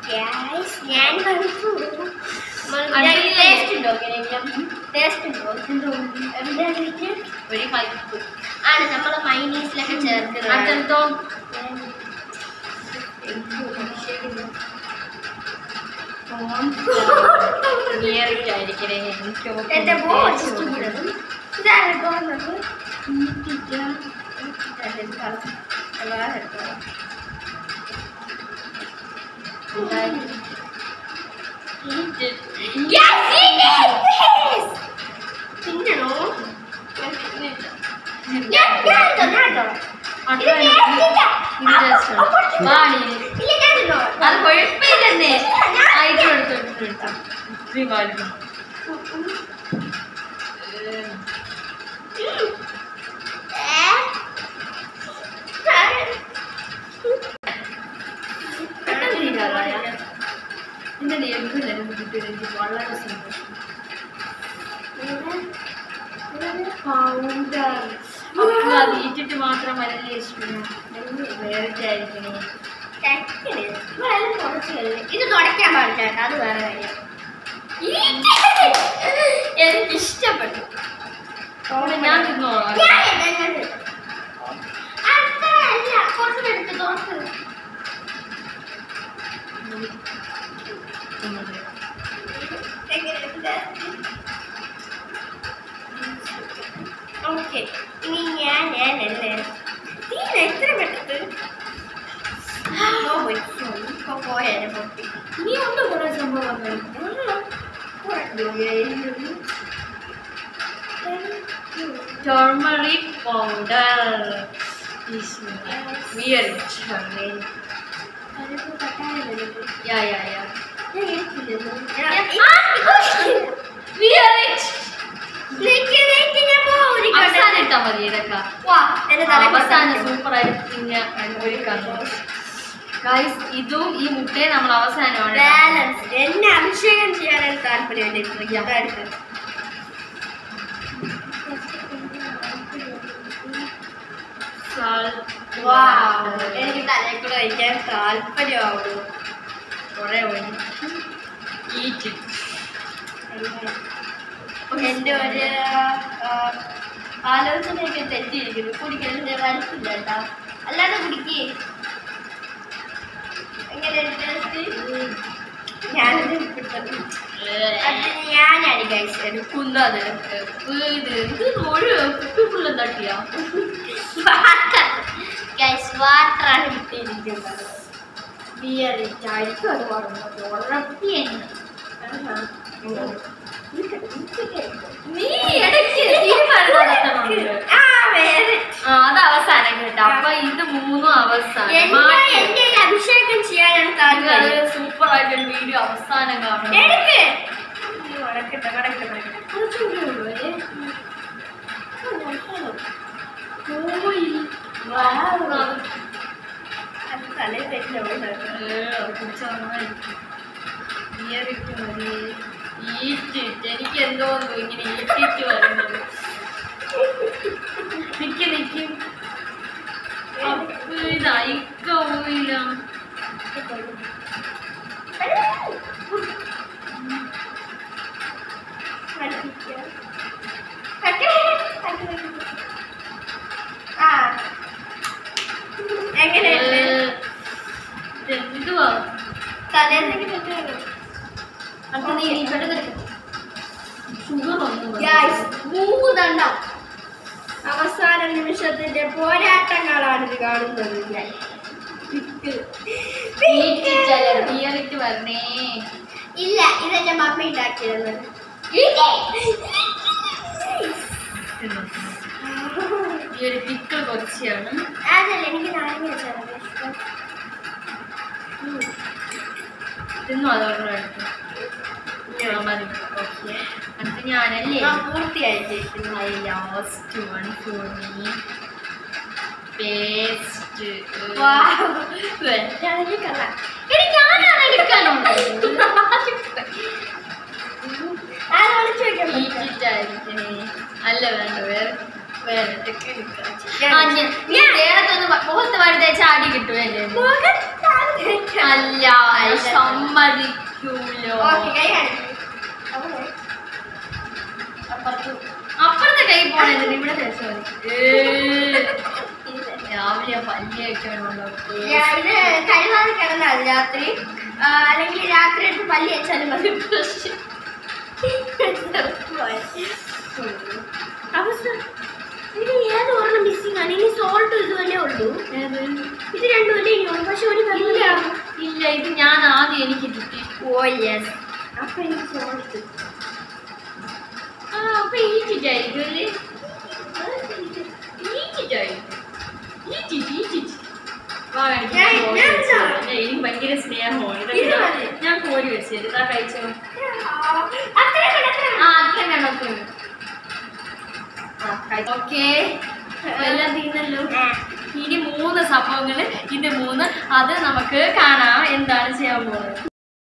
Guys, ഞാൻ കഴിച്ചു. അടിപൊളി. ടേസ്റ്റ് ഉണ്ടോ എങ്ങനെയെങ്കിലും ടേസ്റ്റ് ഉണ്ടോ എന്താ കഴിക്കാൻ? ഒരു കയ്പ്പ് ആണ് നമ്മള് മൈനീസിലൊക്കെ ചേർക്കുന്നത് അതെന്തോ ആയിരിക്കണേ എനിക്ക് എന്റെ ബോ ഇഷ്ടപ്പെടും ഇതാണ് തോന്നുന്നത് തിന്നണോ ഞാൻ ഞാൻ ഇട്ടോ, ഞാൻ ഇട്ടോ. ഇത് taste ഇല്ല. ആ, ആ, കുറച്ച് ഇല്ല, ഞാൻ ഇട്ടോ. അത് കുഴപ്പമില്ലെന്നേ ആയിട്ട് എടുത്തു ഇത്രയും കാര്യം ഏ? എന്റെ എന്തിനും കിട്ടിയത് എനിക്ക് വളരെ സന്തോഷം പൗഡർ അപ്പൊ അത് ഈറ്റിട്ട് മാത്രം വരല്ലേ ഇഷ്ടം വേറെ ആയിരിക്കണേ തെറ്റിന്. ഇവളെല്ലാം കുറച്ച് കളഞ്ഞ്. ഇത് തുടയ്ക്കാൻ പാടില്ല കേട്ടോ അത് വേറെ കാര്യം ഈ എനിക്ക് ഇഷ്ടപ്പെട്ടു അവിടെ ഞാൻ തിന്നോളാം ഞാൻ ഇതാ, ഞാൻ ഇതാ. അത്ര അല്ല കുറച്ച് എടുത്ത് തുറക്ക് ഓക്കെ ഇനി ഞാൻ ഞാനല്ലേ നീ എത്ര പെട്ടത് ഇപ്പൊ പോയാലെ പൊട്ടി ഇനി ഉണ്ട് കുറെ സംഭവങ്ങൾ turmeric powder is weird turmeric yeah yeah yeah weird അവസാനം ഇട്ടാ മതി ഇതൊക്കെ അവസാനം സൂപ്പർ ആയിട്ട് പിന്നെ ഒരുക്കാൻ ഗൈസ് ഇതും ഈ മുട്ടയും നമ്മൾ അവസാനമാണ് ബാലൻസ് എന്നെ അഭിഷേകം ചെയ്യാനാണ് താല്പര്യം എനിക്ക് തലയിൽ കൂടെ കഴിക്കാൻ താല്പര്യമാവുള്ളൂ കുറെ ഒഴി ഈറ്റ് എന്റെ ഒരു ആ, ആലോചനയൊക്കെ തെറ്റിയിരിക്കുന്നു കുടിക്കലിന്റെ വരത്തില്ല കേട്ടോ അല്ലാതെ കുടിക്കേ എങ്ങനെ ഞാനത് ഇട്ടത്. അത് ഞാനാണ് ഗൈസ് എടുക്കുന്നത് ഇത് ഇത് ഒരു കുപ്പി ഫുള്ളും തട്ടിയാ ഗൈസ് വാട്ടറാണ് കിട്ടിയിരിക്കുന്നത് ബിയർ ഇട്ടായിരിക്കും അത് വളർന്നത് ഉറപ്പിയാണ് നീ ഇടയ്ക്ക് തീരുമാനം നടത്തണുണ്ട് ആ വേറെ ആ അത് അവസാനം കേട്ടോ അപ്പൊ ഇത് മൂന്നും അവസാനം എന്നെ എന്റെ ഒരു അഭിഷേകം ചെയ്യാനാണ് താല്പര്യം സൂപ്പർ ആയിട്ടൊരു വീഡിയോ അവസാനം കാണും എടുക്ക് നടക്കട്ടെ നടക്കട്ടെ നടക്കട്ടെ കുറച്ചുകൂടി ഉള്ളൂ അല്ലേ പോയി അത് തലയിൽ തെറ്റില്ല ഈറ്റിട്ട് എനിക്ക് എന്തോ ഇങ്ങനെ ഈറ്റിട്ട് വരുന്നത് നിക്ക് നിക്ക് അപ്പൊ ഇത് അയക്ക പോയില്ല ആ എങ്ങനെയുണ്ട് ഇത് എന്തുവാ തലേന്നൊക്കെ തെറ്റില്ല അപ്പൊ നീ നീ പെട്ടെന്ന് ഷുഗർ ഒന്നും ഗൈസ് മൂന്നെണ്ണം അവസാന നിമിഷത്തിന്റെ പോരാട്ടങ്ങളാണ് ഇത് കാണുന്നത് ഞാൻ ബിയറിട്ട് വരണേ ഇല്ല ഇതെന്റെ മമ്മി ഉണ്ടാക്കിയത് ഈ ഒരു പിക്കിൾ കുറച്ചാണ് അതല്ല എനിക്ക് നാരങ്ങ വെച്ചാണ് ഇഷ്ടം തിന്നു അതോടെ എടുത്തു മതി ഓക്കെ അടുത്ത് ഞാനല്ലേ ഞാൻ പൂർത്തിയായിട്ട് my last one for me paste വെച്ചാണെങ്കിൽ കള്ള എനിക്ക് ഞാനാണ് എടുക്കാനോ ആരും ഒളിച്ചു വെക്കാൻ പറ്റില്ല. ഈറ്റിട്ടായിരിക്കണേ അല്ല വേണ്ട വേറെ വേറെ ടെക്ക് ഞാൻ- ആ ഞാൻ നീ ദേഹത്തൊന്ന് മുഖത്ത് വഴുത ചാടി കിട്ടുമല്ലേ മുഖത്താണ് വെക്കാൻ. അല്ല സമ്മതിക്കൂലോ ഓക്കെ കൈ കാണിക്കും അപ്പുറത്ത് അപ്പുറത്തെ കൈ പോണത് ഇവിടെ തേച്ചാൽ മതി രാവിലെ പല്ലിയൊക്കെ ഉണ്ടാവും ഇത് കഴിവാതെ കിടന്നാൽ രാത്രി ആ, അല്ലെങ്കിൽ രാത്രി എടുത്ത് പല്ലി വെച്ചാലും മതി അവസ്ഥ ഇത് ഏത് ഒരെണ്ണം മിസ്സിംഗ് ആണ് ഇനി സോൾട്ട് ഇതുവല്ലേ ഉള്ളൂ ഇത് രണ്ടുമല്ലേ ഇനിയുള്ളൂ പക്ഷെ ഒരു ഇല്ല വെള്ളയാണ് ഇല്ല ഇത് ഞാൻ ആദ്യം എനിക്ക് കിട്ടി ഓ യെസ് അപ്പൊ എനിക്ക് സോൾട്ട് ആ അപ്പൊ ഈറ്റിട്ടായിരിക്കും അല്ലേ ഈറ്റിട്ടായിരിക്കും ഈറ്റിറ്റ് ഈറ്റിറ്റ് വാ കാണിക്ക്. ഞാൻ- കോരി ഞാൻ വെച്ച് ഇതാ. തരാം. ഏയ്, എനിക്ക് ഭയങ്കര സ്നേഹമാണ് ഇത് ഇതൊക്കെ മതി. ഞാൻ കോരി വെച്ചു തരും. ഇതാ കഴിച്ചോ അത്ര കിടക്കണം ആ അത്രയും വേണം അത്രയും വേണം ഓക്കെ എല്ലാം തീർന്നല്ലോ ഇനി മൂന്ന് സംഭവങ്ങൾ ഇത് മൂന്ന് അത് നമുക്ക് കാണാം എന്താണ് ചെയ്യാൻ പോകുന്നത്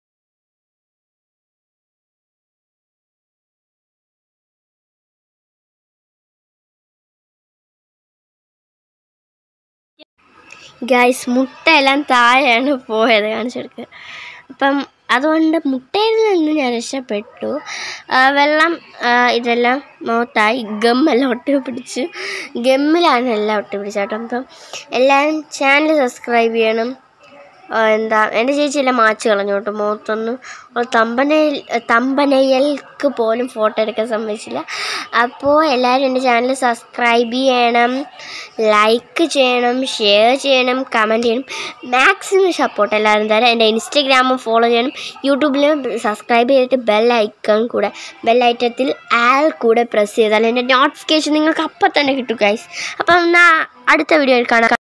ഗൈസ് മുട്ടയെല്ലാം താഴെയാണ് പോയത് കാണിച്ചെടുക്കുക അപ്പം അതുകൊണ്ട് മുട്ടയിൽ നിന്ന് ഞാൻ രക്ഷപ്പെട്ടു ആ, വെള്ളം ആ, ഇതെല്ലാം മുഖത്തായി ഗമ്മെല്ലാം ഒട്ടി പിടിച്ചു ഗമ്മിലാണ് എല്ലാം ഒട്ടി പിടിച്ചേട്ടോ അപ്പം എല്ലാവരും ചാനൽ സബ്സ്ക്രൈബ് ചെയ്യണം ആ, എന്താ എൻ്റെ ചേച്ചിയെല്ലാം മാച്ച് കളഞ്ഞു കേട്ടോ മുഖത്തൊന്നും ഒരു തമ്പനയിൽ തമ്പനയൽക്ക് പോലും ഫോട്ടോ എടുക്കാൻ സമ്മതിച്ചില്ല അപ്പോൾ എല്ലാവരും എൻ്റെ ചാനൽ സബ്സ്ക്രൈബ് ചെയ്യണം ലൈക്ക് ചെയ്യണം ഷെയർ ചെയ്യണം കമൻറ്റ് ചെയ്യണം മാക്സിമം സപ്പോർട്ട് എല്ലാവരും തരാം എൻ്റെ ഇൻസ്റ്റഗ്രാമും ഫോളോ ചെയ്യണം യൂട്യൂബിലും സബ്സ്ക്രൈബ് ചെയ്തിട്ട് ബെൽ ഐക്കൺ കൂടെ ബെൽ ഐറ്റത്തിൽ ആൽ കൂടെ പ്രസ് ചെയ്താൽ എൻ്റെ നോട്ടിഫിക്കേഷൻ നിങ്ങൾക്ക് അപ്പം തന്നെ കിട്ടും ഗൈസ് അപ്പം എന്നാൽ അടുത്ത വീഡിയോയിൽ കാണാം